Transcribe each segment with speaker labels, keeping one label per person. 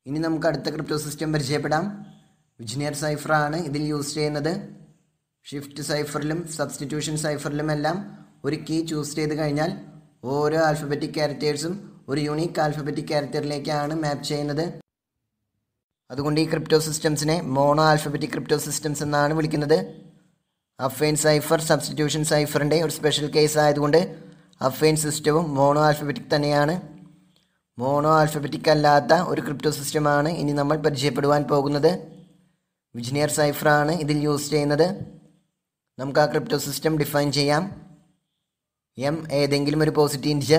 Speaker 1: ഇനി നമുക്ക് അടുത്ത ക്രിപ്റ്റോ സിസ്റ്റം പരിചയപ്പെടാം വിജിനിയർ സൈഫറാണ് ഇതിൽ യൂസ് ചെയ്യുന്നത് ഷിഫ്റ്റ് സൈഫറിലും സബ്സ്റ്റിറ്റ്യൂഷൻ സൈഫറിലും എല്ലാം ഒരു കീ ചൂസ് ചെയ്ത് കഴിഞ്ഞാൽ ഓരോ ആൽഫബറ്റിക് ക്യാരക്ടേഴ്സും ഒരു യൂണീക്ക് ആൽഫബറ്റിക് ക്യാരക്ടറിലേക്കാണ് മാപ്പ് ചെയ്യുന്നത് അതുകൊണ്ട് ഈ ക്രിപ്റ്റോ സിസ്റ്റംസിനെ മോണോ ആൽഫബറ്റിക് ക്രിപ്റ്റോ സിസ്റ്റംസ് എന്നാണ് വിളിക്കുന്നത് അഫൈൻ സൈഫർ സബ്സ്റ്റിറ്റ്യൂഷൻ സൈഫറിൻ്റെ ഒരു സ്പെഷ്യൽ കേസ് ആയതുകൊണ്ട് അഫൈൻ സിസ്റ്റവും മോണോ ആൽഫബറ്റിക് തന്നെയാണ് മോണോ ആൽഫബറ്റിക് അല്ലാത്ത ഒരു ക്രിപ്റ്റോ സിസ്റ്റമാണ് ഇനി നമ്മൾ പരിചയപ്പെടുവാൻ പോകുന്നത് വിജിനിയർ സൈഫറാണ് ഇതിൽ യൂസ് ചെയ്യുന്നത് നമുക്ക് ആ ക്രിപ്റ്റോ സിസ്റ്റം ഡിഫൈൻ ചെയ്യാം എം ഏതെങ്കിലും ഒരു പോസിറ്റീവ് ഇൻറ്റിജർ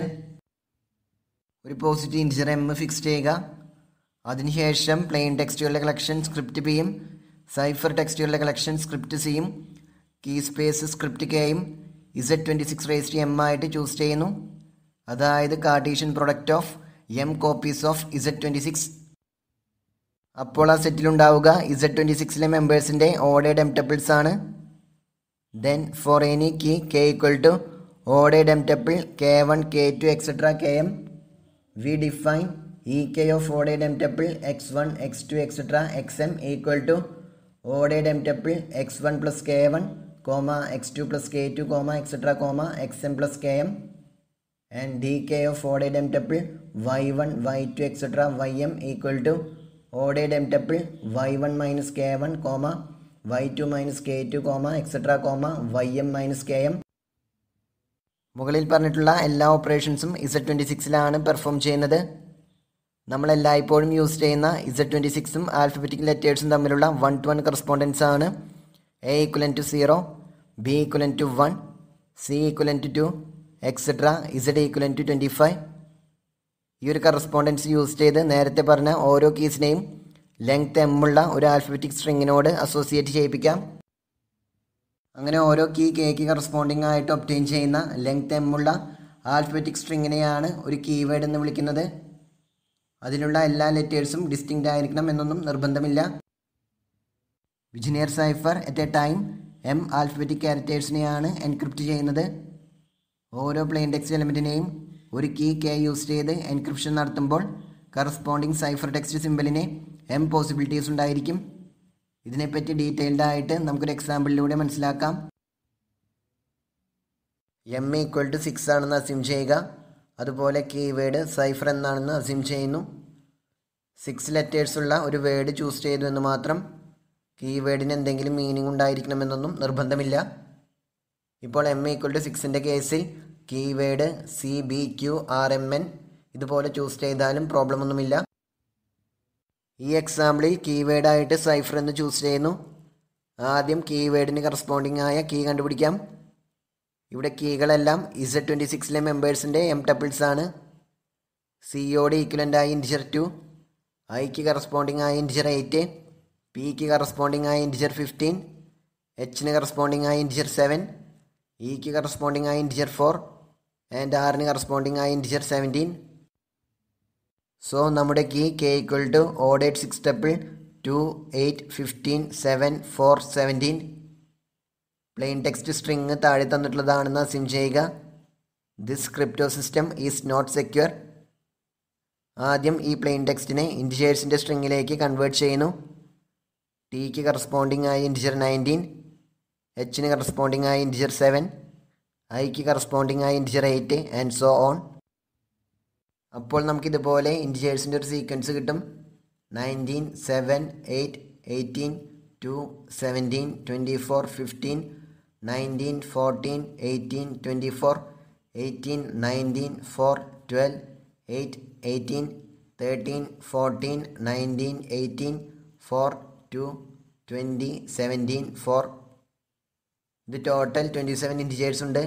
Speaker 1: ഒരു പോസിറ്റീവ് ഇൻറ്റിജർ എം ഫിക്സ് ചെയ്യുക അതിനുശേഷം പ്ലെയിൻ ടെക്സ്റ്റുകളുടെ കളക്ഷൻ സ്ക്രിപ്റ്റ് ബിയും സൈഫർ ടെക്സ്റ്റുകളുടെ കളക്ഷൻ സ്ക്രിപ്റ്റ് സിയും കീ സ്പേസ് സ്ക്രിപ്റ്റ് കെയും Z twenty six raised M ആയിട്ട് ചൂസ് ചെയ്യുന്നു അതായത് Cartesian product of M copies of Z twenty six അപ്പോൾ ആ സെറ്റിലുണ്ടാവുക ഇസഡ് ട്വൻറ്റി സിക്സിലെ മെമ്പേഴ്സിൻ്റെ ഓർഡേഡ് എം ടെപ്പിൾസ് ആണ് then for any key K equal to ordered M tuple K one K two etcetera K M we define E K of ordered M tuple X one X two etcetera X M equal to ordered M tuple X one plus K one comma X two plus K two comma etcetera comma X M plus K M and dk of ordered m tuple y1 y2 etc ym equal to ordered m tuple y1 minus k1 comma y2 minus k2 comma etc comma ym minus km മുകളിൽ പറഞ്ഞിട്ടുള്ള എല്ലാ ഓപ്പറേഷൻസും Z twenty സിക്സിലാണ് perform ചെയ്യുന്നത് നമ്മൾ എല്ലായ്പ്പോഴും use ചെയ്യുന്ന Z twenty സിക്സും ആൽഫബറ്റിക് ലെറ്റേഴ്സും തമ്മിലുള്ള വൺ ടു വൺ കറസ്പോണ്ടൻസ് ആണ് A equivalent to zero B equivalent to one C equivalent to two etcetera Z equivalent to twenty five ഈ ഒരു കറസ്പോണ്ടൻസ് യൂസ് ചെയ്ത് നേരത്തെ പറഞ്ഞ ഓരോ കീസിനെയും ലെങ്ത് എമ്മുള്ള ഒരു ആൽഫബറ്റിക് സ്ട്രിങ്ങിനോട് അസോസിയേറ്റ് ചെയ്യിപ്പിക്കാം അങ്ങനെ ഓരോ കീ കെക്ക് കറസ്പോണ്ടിങ് ആയിട്ട് ഒപ്റ്റെയിൻ ചെയ്യുന്ന ലെങ്ത് എമ്മുള്ള ആൽഫബറ്റിക് സ്ട്രിങ്ങിനെയാണ് ഒരു കീവേഡ് എന്ന് വിളിക്കുന്നത് അതിലുള്ള എല്ലാ ലെറ്റേഴ്സും ഡിസ്റ്റിങ്റ്റ് ആയിരിക്കണം എന്നൊന്നും നിർബന്ധമില്ല Vigenere cipher at a time M alphabetic ക്യാരക്ടേഴ്സിനെയാണ് എൻക്രിപ്റ്റ് ചെയ്യുന്നത് ഓരോ പ്ലെയിൻ ടെക്സ്റ്റ് എലിമെൻറ്റിനെയും ഒരു കീ കെ യൂസ് ചെയ്ത് എൻക്രിപ്ഷൻ നടത്തുമ്പോൾ കറസ്പോണ്ടിങ് സൈഫർ ടെക്സ്റ്റ് സിമ്പലിന് എം പോസിബിലിറ്റീസ് ഉണ്ടായിരിക്കും ഇതിനെപ്പറ്റി ഡീറ്റെയിൽഡ് ആയിട്ട് നമുക്കൊരു എക്സാമ്പിളിലൂടെ മനസ്സിലാക്കാം എം ഈക്വൽ ടു സിക്സ് ആണെന്ന് അസ്യൂം ചെയ്യുക അതുപോലെ കീവേഡ് സൈഫർ എന്നാണെന്ന് അസ്യൂം ചെയ്യുന്നു സിക്സ് ലെറ്റേഴ്സുള്ള ഒരു വേർഡ് ചൂസ് ചെയ്തു എന്ന് മാത്രം കീവേഡിന് എന്തെങ്കിലും മീനിങ് ഉണ്ടായിരിക്കണമെന്നൊന്നും നിർബന്ധമില്ല ഇപ്പോൾ എം ഈക്വൽ ടു സിക്സിൻ്റെ കേസിൽ keyword C B Q R M N ഇതുപോലെ ചൂസ് ചെയ്താലും പ്രോബ്ലം ഒന്നുമില്ല ഈ എക്സാമ്പിളിൽ കീവേഡായിട്ട് സൈഫർ എന്ന് ചൂസ് ചെയ്യുന്നു ആദ്യം കീവേഡിന് കറസ്പോണ്ടിങ് ആയ കീ കണ്ടുപിടിക്കാം ഇവിടെ കീകളെല്ലാം ഇസഡ് ട്വൻറ്റി സിക്സിലെ മെമ്പേഴ്സിൻ്റെ എം ടപ്പിൾസ് ആണ് സിയോട് ഈക്വലൻ്റ് ആയ ഇൻറ്റിജർ ടു ഐക്ക് കറസ്പോണ്ടിങ് ആയ ഇൻറ്റിജർ എയ്റ്റ് പിക്ക് കറസ്പോണ്ടിങ് ആയ ഇൻറ്റിജർ ഫിഫ്റ്റീൻ എച്ചിന് കറസ്പോണ്ടിങ് ആയ ഇൻറ്റിജർ സെവൻ ഇക്ക് കറസ്പോണ്ടിങ് ആയ ഇൻറ്റിജർ ഫോർ ആൻഡ് ആറിന് കറസ്പോണ്ടിങ് ആയ ഇൻറ്റിജർ സെവൻറ്റീൻ സോ നമ്മുടെ കീ കെ ഈക്വൽ ടു ഓഡേഡ് six tuple two eight fifteen seven four seventeen plain text string താഴെ തന്നിട്ടുള്ളതാണെന്ന് അസ്യൂം ചെയ്യുക this crypto system is not secure ആദ്യം ഈ പ്ലെയിൻ ടെക്സ്റ്റിനെ ഇൻറ്റിജേഴ്സിൻ്റെ സ്ട്രിങ്ങിലേക്ക് കൺവേർട്ട് ചെയ്യുന്നു ടിക്ക് കറസ്പോണ്ടിങ് ആയ ഇൻറ്റിജർ നയൻറ്റീൻ എച്ചിന് കറസ്പോണ്ടിങ് ആയ ഇൻറ്റിജർ സെവൻ ഐക്ക് കറസ്പോണ്ടിങ് ആയ integer eight and so on അപ്പോൾ നമുക്കിതുപോലെ ഇൻറ്റിജേഴ്സിൻ്റെ ഒരു സീക്വൻസ് കിട്ടും nineteen seven eight eighteen two seventeen twenty four fifteen nineteen fourteen eighteen twenty four eighteen nineteen four twelve eight eighteen thirteen fourteen nineteen eighteen four two twenty seventeen four ഇത് total twenty seven integers ഉണ്ട്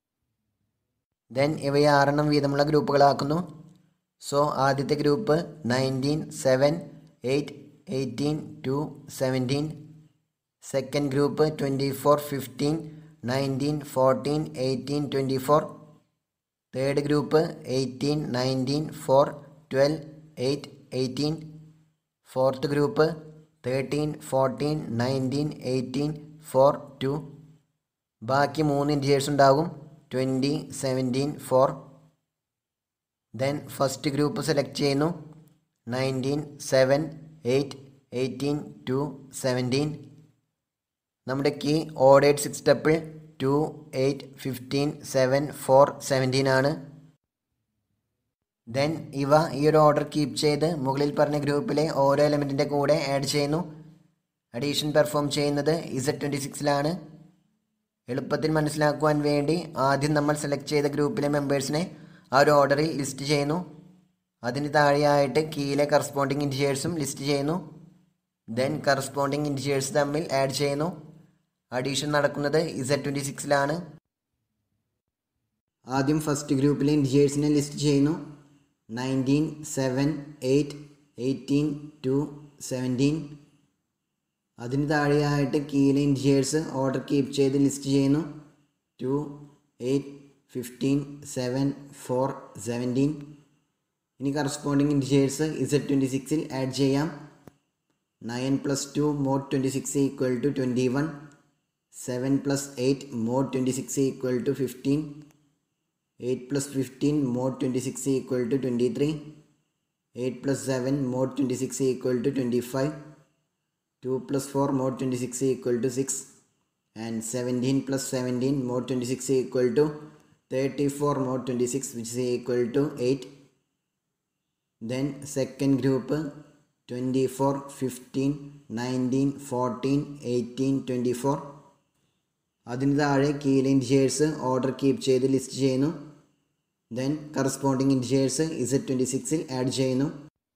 Speaker 1: then ഇവയെ ആറെണ്ണം വീതമുള്ള ഗ്രൂപ്പുകളാക്കുന്നു so ആദ്യത്തെ group nineteen seven eight eighteen two seventeen second group twenty four fifteen nineteen fourteen eighteen twenty four third group eighteen nineteen four twelve eight eighteen fourth group thirteen fourteen nineteen eighteen four two ബാക്കി മൂന്ന് integers ഉണ്ടാകും twenty seventeen four then first group select ചെയ്യുന്നു nineteen seven eight eighteen two seventeen നമ്മുടെ key ordered six tuple two eight fifteen seven four seventeen ആണ് then ഇവ ഈ ഒരു order keep ചെയ്ത് മുകളിൽ പറഞ്ഞ ഗ്രൂപ്പിലെ ഓരോ എലമെൻറ്റിൻ്റെ കൂടെ ആഡ് ചെയ്യുന്നു അഡീഷൻ പെർഫോം ചെയ്യുന്നത് ഇസഡ് ട്വൻറ്റി സിക്സിലാണ് എളുപ്പത്തിൽ മനസ്സിലാക്കുവാൻ വേണ്ടി ആദ്യം നമ്മൾ സെലക്ട് ചെയ്ത ഗ്രൂപ്പിലെ മെമ്പേഴ്സിനെ ആ ഒരു ഓർഡറിൽ ലിസ്റ്റ് ചെയ്യുന്നു അതിന് താഴെയായിട്ട് കീയിലെ കറസ്പോണ്ടിങ് ഇൻറ്റിജേഴ്സും ലിസ്റ്റ് ചെയ്യുന്നു ദെൻ കറസ്പോണ്ടിങ് ഇൻറ്റിജേഴ്സ് തമ്മിൽ ആഡ് ചെയ്യുന്നു അഡീഷൻ നടക്കുന്നത് ഇസഡ് ട്വൻറ്റി സിക്സിലാണ് ആദ്യം ഫസ്റ്റ് ഗ്രൂപ്പിലെ ഇൻറ്റിജേഴ്സിനെ ലിസ്റ്റ് ചെയ്യുന്നു nineteen seven eight eighteen two seventeen അതിന് താഴെയായിട്ട് കീയിലെ ഇൻറ്റിജേഴ്സ് ഓർഡർ കീപ്പ് ചെയ്ത് ലിസ്റ്റ് ചെയ്യുന്നു two eight fifteen seven four seventeen ഇനി കറസ്പോണ്ടിങ് ഇൻറ്റിജേഴ്സ് ഇസഡ് ട്വൻറ്റി സിക്സിൽ ആഡ് ചെയ്യാം nine plus two mod twenty six equal to twenty one seven plus eight mod twenty six equal to fifteen eight plus fifteen mod twenty six equal to twenty three eight plus seven mod twenty six equal to twenty five two plus four mod twenty six equal to six and seventeen plus seventeen mod twenty six equal to thirty four mod twenty six which is equal to eight then second group twenty four fifteen nineteen fourteen eighteen twenty four അതിന് താഴെ കീയിലെ integers order keep ചെയ്ത് list ചെയ്യുന്നു then corresponding integers Z twenty സിക്സിൽ add ചെയ്യുന്നു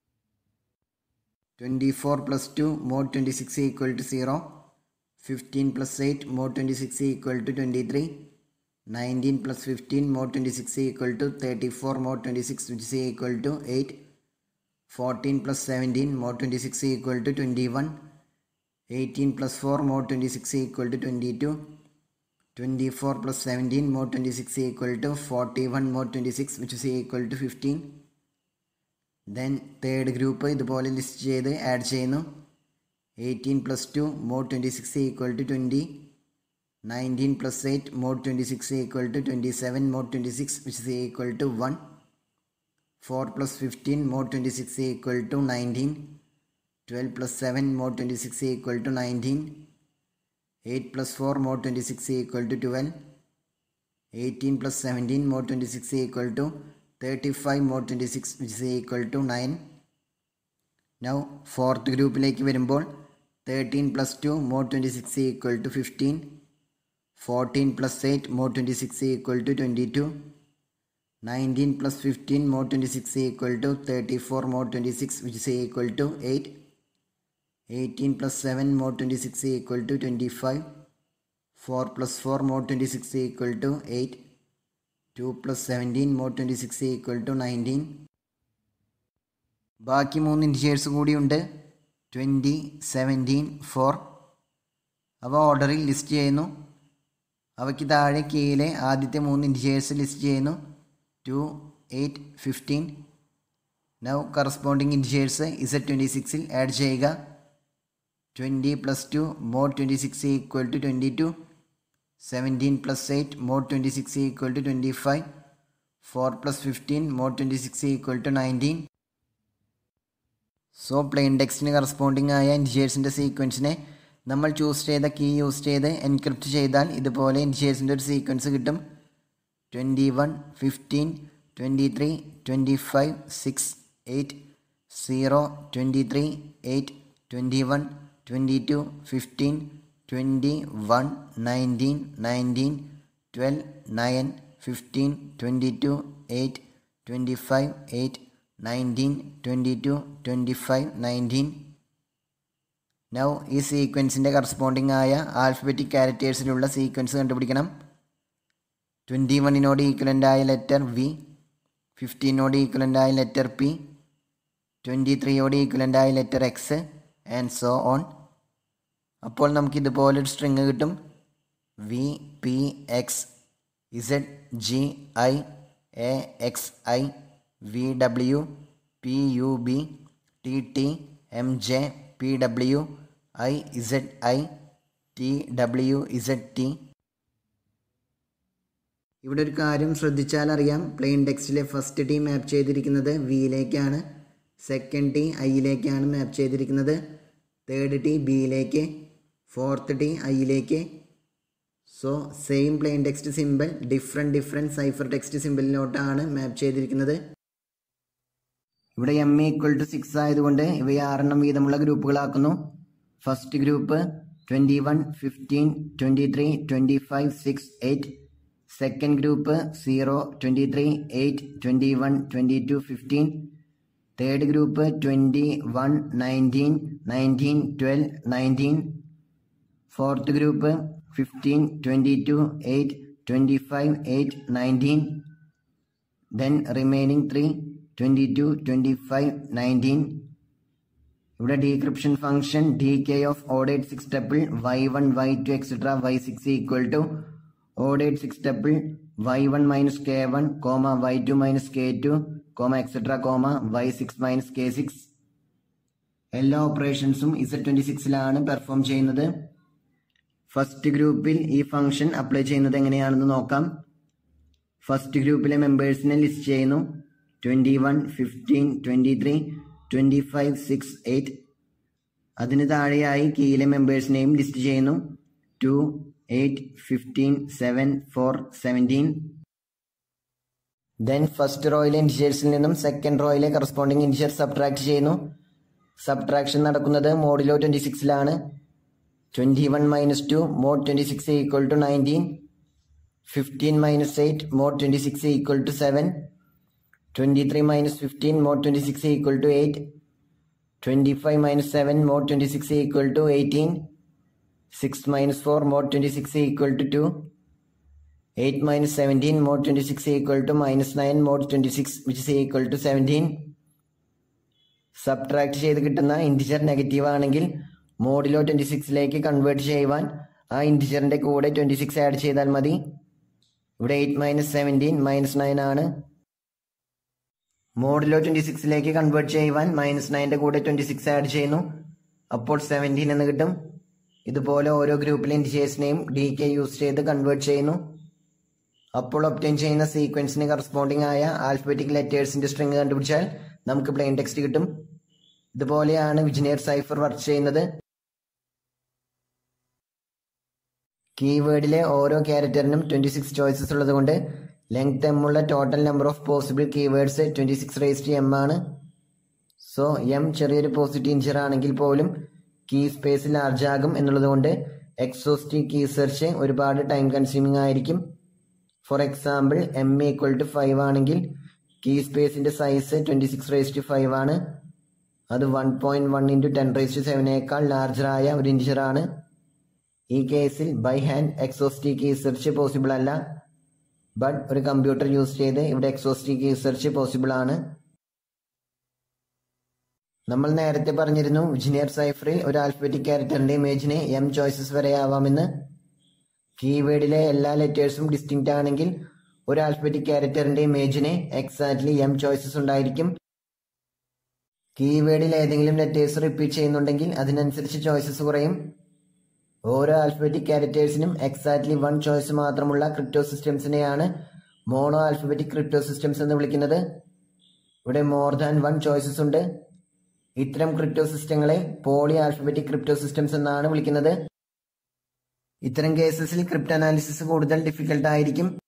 Speaker 1: twenty four plus two mod twenty six equal to zero fifteen plus eight mod twenty six equal to twenty three nineteen plus fifteen mod twenty six equal to thirty four mod twenty six which is equal to eight fourteen plus seventeen mod twenty six equal to twenty one eighteen plus four mod twenty six equal to twenty two twenty four plus seventeen mod twenty six equal to forty one mod twenty six which is equal to fifteen then third group ഇതുപോലെ list ചെയ്ത് add ചെയ്യുന്നു eighteen plus two mod twenty six equal to twenty nineteen plus eight mod twenty six equal to twenty seven mod twenty six which is equal to one four plus fifteen mod twenty six equal to nineteen twelve plus seven mod twenty six equal to nineteen eight plus four mod twenty six equal to twelve eighteen plus seventeen mod twenty six equal to thirty five mod twenty six which is equal to nine now fourth ഗ്രൂപ്പിലേക്ക് വരുമ്പോൾ thirteen plus two mod twenty six equal to fifteen fourteen plus eight mod twenty six equal to twenty two nineteen plus fifteen mod twenty six equal to thirty four mod twenty six which is equal to eight eighteen plus seven mod twenty six equal to twenty five four plus four mod twenty six equal to eight two plus seventeen mod twenty six equal to nineteen ബാക്കി മൂന്ന് integers കൂടിയുണ്ട് twenty seventeen four അവ ഓർഡറിൽ list ചെയ്യുന്നു അവയ്ക്ക് താഴെ കീയിലെ ആദ്യത്തെ മൂന്ന് ഇൻറ്റിജേഴ്സ് ലിസ്റ്റ് ചെയ്യുന്നു two eight fifteen now corresponding integers Z twenty സിക്സിൽ ആഡ് ചെയ്യുക twenty plus two mod twenty six equal to twenty two seventeen plus eight mod twenty six equal to twenty five four plus fifteen mod twenty six equal to nineteen so plain ടെക്സ്റ്റിന് corresponding ആയ ഇൻറ്റിജേഴ്സിൻ്റെ സീക്വൻസിനെ നമ്മൾ choose ചെയ്ത key use ചെയ്ത് encrypt ചെയ്താൽ ഇതുപോലെ ഇൻറ്റിജേഴ്സിൻ്റെ ഒരു sequence കിട്ടും twenty one fifteen twenty three twenty five six eight zero twenty three eight twenty one twenty two fifteen twenty one nineteen nineteen twelve nine fifteen twenty two eight twenty five eight nineteen twenty two twenty five nineteen now ഈ സീക്വൻസിൻ്റെ corresponding ആയ alphabetic ക്യാരക്ടേഴ്സിലുള്ള sequence കണ്ടുപിടിക്കണം twenty വണ്ണിനോട് equivalent ആയ letter V ഫിഫ്റ്റീനോട് equivalent ആയ letter P twenty ത്രീയോട് ഈക്വലൻ്റ് ആയ letter X and so on അപ്പോൾ നമുക്ക് ഇതുപോലൊരു സ്ട്രിങ് കിട്ടും V P X Z G I A X I V W P U B T T M J P W I Z I T W Z T ഇവിടെ ഒരു കാര്യം ശ്രദ്ധിച്ചാൽ അറിയാം plain ടെക്സ്റ്റിലെ ഫസ്റ്റ് ടി മാപ്പ് ചെയ്തിരിക്കുന്നത് വിയിലേക്കാണ് second T ഐയിലേക്കാണ് map ചെയ്തിരിക്കുന്നത് തേർഡ് ടി ബിയിലേക്ക് ഫോർത്ത് ടി ഐയിലേക്ക് so same plain text symbol different different cipher text സിമ്പിളിലോട്ടാണ് മാപ്പ് ചെയ്തിരിക്കുന്നത് ഇവിടെ എം ഈക്വൽ ടു സിക്സ് ആയതുകൊണ്ട് ഇവയെ ആറെണ്ണം വീതമുള്ള ഗ്രൂപ്പുകളാക്കുന്നു first group twenty one fifteen twenty three twenty five six eight second group zero twenty three eight twenty one twenty two fifteen third group twenty one nineteen nineteen twelve nineteen fourth group fifteen twenty two eight twenty five eight nineteen then remaining three twenty two twenty five nineteen ഇവിടെ decryption function D K of ഓഡേഡ് six tuple Y one Y two etcetera Y six equal to ഓഡേഡ് six tuple Y one minus K one comma Y two minus K two comma etcetera comma Y six minus K six എല്ലാ ഓപ്പറേഷൻസും Z twenty സിക്സിലാണ് perform ചെയ്യുന്നത് first ഗ്രൂപ്പിൽ ഈ function apply ചെയ്യുന്നത് എങ്ങനെയാണെന്ന് നോക്കാം ഫസ്റ്റ് ഗ്രൂപ്പിലെ മെമ്പേഴ്സിനെ ലിസ്റ്റ് ചെയ്യുന്നു twenty one fifteen twenty three twenty five six eight അതിന് താഴെയായി കീയിലെ മെമ്പേഴ്സിനെയും ലിസ്റ്റ് ചെയ്യുന്നു two eight fifteen seven four seventeen then first റോയിലെ ഇൻഡിജേഴ്സിൽ നിന്നും സെക്കൻഡ് റോയിലെ കറസ്പോണ്ടിങ് ഇൻഡിജർ സബ്ട്രാക്ട് ചെയ്യുന്നു സബ്ട്രാക്ഷൻ നടക്കുന്നത് മോഡിലോ ട്വൻറ്റി സിക്സിലാണ് twenty one minus two mod twenty six equal to nineteen fifteen minus eight mod twenty six equal to seven twenty three minus fifteen mod twenty six equal to eight twenty five minus seven mod twenty six equal to eighteen six minus four mod twenty six equal to two eight minus seventeen mod twenty six equal to minus nine mod twenty six which is equal to seventeen subtract ചെയ്ത് കിട്ടുന്ന integer negative ആണെങ്കിൽ മോഡിലോ twenty സിക്സിലേക്ക് convert ചെയ്യുവാൻ ആ ഇൻറ്റിജറിൻ്റെ കൂടെ twenty six add ചെയ്താൽ മതി ഇവിടെ eight minus seventeen minus nine ആണ് മോഡിലോ ട്വൻറ്റി സിക്സിലേക്ക് കൺവേർട്ട് ചെയ്യുവാൻ മൈനസ് നയൻ്റെ കൂടെ ട്വൻറ്റി സിക്സ് ആഡ് ചെയ്യുന്നു അപ്പോൾ സെവൻറ്റീൻ എന്ന് കിട്ടും ഇതുപോലെ ഓരോ ഗ്രൂപ്പിലെ ഇൻറ്റിജേഴ്സിനെയും ഡി കെ യൂസ് ചെയ്ത് കൺവേർട്ട് ചെയ്യുന്നു അപ്പോൾ ഒപ്റ്റൈൻ ചെയ്യുന്ന സീക്വൻസിന് കറസ്പോണ്ടിങ് ആയ ആൽഫബറ്റിക് ലെറ്റേഴ്സിന്റെ സ്ട്രിങ് കണ്ടുപിടിച്ചാൽ നമുക്ക് പ്ലെയിൻ ടെക്സ്റ്റ് കിട്ടും ഇതുപോലെയാണ് വിജിനിയർ സൈഫർ വർക്ക് ചെയ്യുന്നത് കീവേഡിലെ ഓരോ ക്യാരക്ടറിനും ട്വൻറ്റി സിക്സ് ചോയ്സസ് ഉള്ളതുകൊണ്ട് ലെങ്ത് എം ഉള്ള total number of possible keywords twenty six raised M ആണ് സോ എം ചെറിയൊരു പോസിറ്റീവ് ഇഞ്ചർ ആണെങ്കിൽ പോലും കീ സ്പേസ് ലാർജ് ആകും എന്നുള്ളതുകൊണ്ട് എക്സോസ്റ്റിക് കീ സെർച്ച് ഒരുപാട് ടൈം കൺസ്യൂമിംഗ് ആയിരിക്കും for example M equal to five ആണെങ്കിൽ കീ സ്പേസിന്റെ size twenty six raised five ആണ് അത് one point one into ten raised സെവനേക്കാൾ ലാർജറായ ഒരു ഇൻറ്റിജർ ആണ് ഈ കേസിൽ by hand exhaustive key search possible അല്ല ബട്ട് ഒരു കമ്പ്യൂട്ടർ യൂസ് ചെയ്ത് ഇവിടെ എക്സോസ്റ്റിക് കീ സെർച്ച് പോസിബിൾ ആണ് നമ്മൾ നേരത്തെ പറഞ്ഞിരുന്നു വിജിനിയർ സൈഫറിൽ ഒരു ആൽഫബറ്റിക് ക്യാരക്ടറിന്റെ ഇമേജിന് എം ചോയ്സസ് വരെ ആവാമെന്ന് കീവേഡിലെ എല്ലാ ലെറ്റേഴ്സും ഡിസ്റ്റിങ്റ്റ് ആണെങ്കിൽ ഒരു ആൽഫബറ്റിക് ക്യാരക്ടറിന്റെ ഇമേജിന് എക്സാക്ട്ലി എം ചോയ്സസ് ഉണ്ടായിരിക്കും കീവേഡിൽ ഏതെങ്കിലും ലെറ്റേഴ്സ് റിപ്പീറ്റ് ചെയ്യുന്നുണ്ടെങ്കിൽ അതിനനുസരിച്ച് ചോയ്സസ് കുറയും ഓരോ ആൽഫബറ്റിക് ക്യാരക്ടേഴ്സിനും എക്സാക്ട്ലി വൺ ചോയ്സ് മാത്രമുള്ള ക്രിപ്റ്റോ സിസ്റ്റംസിനെയാണ് മോണോ ആൽഫബറ്റിക് ക്രിപ്റ്റോ സിസ്റ്റംസ് എന്ന് വിളിക്കുന്നത് ഇവിടെ മോർ ദാൻ വൺ ചോയ്സസ് ഉണ്ട് ഇത്തരം ക്രിപ്റ്റോ സിസ്റ്റങ്ങളെ പോളി ആൽഫബറ്റിക് ക്രിപ്റ്റോ സിസ്റ്റംസ് എന്നാണ് വിളിക്കുന്നത് ഇത്തരം കേസസിൽ ക്രിപ്റ്റ് അനാലിസിസ് കൂടുതൽ ഡിഫിക്കൽട്ട് ആയിരിക്കും